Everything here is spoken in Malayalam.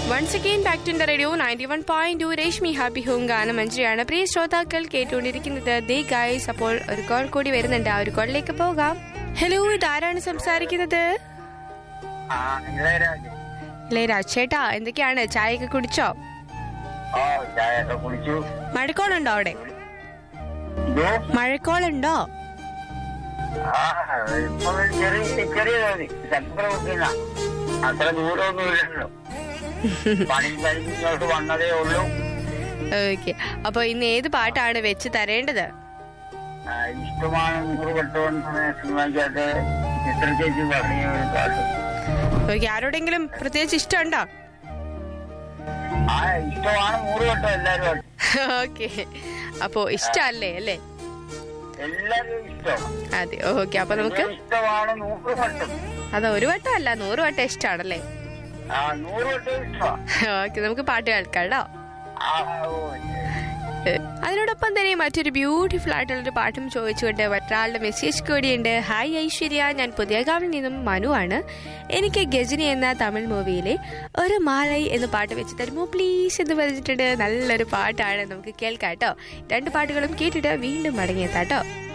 once again back to radio ninety one point two Reshmi happy home ഗാനമഞ്ജരിയാണ് പ്രിയ ശ്രോതാക്കൾ കേട്ടുകൊണ്ടിരിക്കുന്നത് ദേ ഗായ്സ് അപ്പോൾ ഒരു കോൾ കൂടി വരുന്നുണ്ട് ആ ഒരു കോളിലേക്ക് പോകാം ഹലോ ഇതാരാണ് സംസാരിക്കുന്നത് ആ ഇളയരാജ് അല്ലേ രാജേട്ടാ എന്തൊക്കെയാണ് ചായയൊക്കെ കുടിച്ചോ ഓ ചായയൊക്കെ കുടിച്ചു മഴക്കോളുണ്ടോ അവിടെ ഇതോ മഴക്കോളുണ്ടോ ആ ഇപ്പൊ ചെറിയ ചെറിയ തോന്നി ചക്രവർത്തിന അത്ര ദൂരമൊന്നും ഇല്ലല്ലോ പണി കഴിഞ്ഞ് ഇങ്ങോട്ട് വന്നതേ ഉള്ളൂ ഓക്കെ അപ്പൊ ഇന്ന് ഏത് പാട്ടാണ് വെച്ച് തരേണ്ടത് ആ, ഇഷ്ടമാണ് നൂറ് വട്ടമെന്ന് സിനിമയ്ക്കകത്ത് ചിത്ര ചേച്ചി പറഞ്ഞ ഒരു പാട്ട് ഓക്കെ ആരോടെങ്കിലും പ്രത്യേകിച്ച് ഇഷ്ടമുണ്ടോ ആ ഇഷ്ടമാണ് നൂറ് വട്ടം എല്ലാരും ഓക്കെ അപ്പോ ഇഷ്ടമല്ലേ അല്ലേ എല്ലാരും ഇഷ്ടം അതെ ഓക്കെ അപ്പൊ നമുക്ക് ഇഷ്ടമാണ് നൂറ് വട്ടം അത് ഒരു വട്ടം അല്ല നൂറ് വട്ടം ഇഷ്ടമാണല്ലേ ആ നൂറ് വട്ടം ഇഷ്ടമാണ് ഓക്കെ നമുക്ക് പാട്ട് കേൾക്കാം കേട്ടോ ആ ഓ അതിനോടൊപ്പം തന്നെ മറ്റൊരു ബ്യൂട്ടിഫുൾ ആയിട്ടുള്ളൊരു പാട്ടും ചോദിച്ചുകൊണ്ട് മറ്റൊരാളുടെ മെസ്സേജ് കൂടിയുണ്ട് ഹായ് ഐശ്വര്യ ഞാൻ പുതിയകാവിൽ നിന്നും മനു ആണ് എനിക്ക് ഗജനി എന്ന തമിഴ് മൂവിയിലെ ഒരു മാലൈ എന്ന പാട്ട് വെച്ച് തരുമോ പ്ലീസ് എന്ന് പറഞ്ഞിട്ടുണ്ട് നല്ലൊരു പാട്ടാണ് നമുക്ക് കേൾക്കാം കേട്ടോ രണ്ട് പാട്ടുകളും കേട്ടിട്ട് വീണ്ടും മടങ്ങിയെത്താട്ടോ